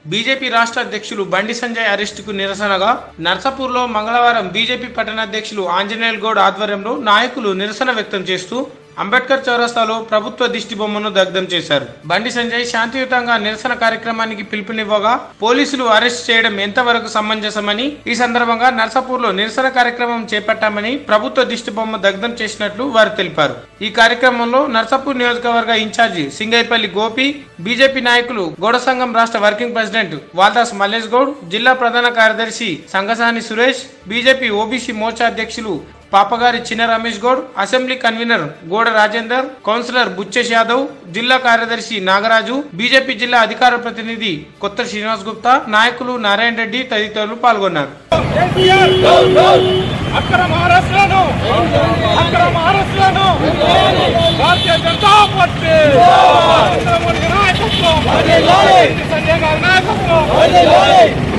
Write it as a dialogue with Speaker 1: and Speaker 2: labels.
Speaker 1: BJP రాష్ట్ర అధ్యక్షులు బండి సంజయ్ అరెస్టుకు నిరసనగా నర్సాపూర్లో మంగళవారం బీజేపీ పట్టణాధ్యక్షులు ఆంజనేయుల్ గౌడ్ ఆధ్వర్యంలో నాయకులు నిరసన వ్యక్తం చేస్తూ అంబేద్కర్ చౌరస్తాలో ప్రభుత్వ దిష్టి బొమ్మను దగ్ధం చేశారు బండి సంజయ్ శాంతియుతంగా నిరసన కార్యక్రమానికి పిలుపునివ్వగా పోలీసులు అరెస్ట్ చేయడం ఎంతవరకు సమంజసమని ఈ సందర్భంగా నర్సాపూర్లో నిరసన కార్యక్రమం చేపట్టామని ప్రభుత్వ దిష్టి బొమ్మ దగ్ధం చేసినట్లు వారు తెలిపారు ఈ కార్యక్రమంలో నర్సాపూర్ నియోజకవర్గ ఇన్ఛార్జి సింగైపల్లి గోపి బీజేపీ నాయకులు గౌడ సంఘం రాష్ట్ర వర్కింగ్ ప్రెసిడెంట్ వాల్దాస్ మల్లేష్ గౌడ్ జిల్లా ప్రధాన కార్యదర్శి సంగసాని సురేష్ బీజేపీ ఓబీసీ మోర్చా అధ్యక్షులు పాపగారి చిన్న రమేష్ గౌడ్ అసెంబ్లీ కన్వీనర్ గోడ రాజేందర్ కౌన్సిలర్ బుచ్చేష్ యాదవ్ జిల్లా కార్యదర్శి నాగరాజు బీజేపీ జిల్లా అధికార ప్రతినిధి కొత్త శ్రీనివాస్ గుప్తా నాయకులు నారాయణ రెడ్డి తదితరులు పాల్గొన్నారు
Speaker 2: కేసీఆర్ అక్రమ అరెస్టులను అక్రమ అరెస్టులను భారతీయ జనతా పార్టీ నరేంద్ర మోడీ నాయకత్వం సంజయ్ గారి నాయకత్వం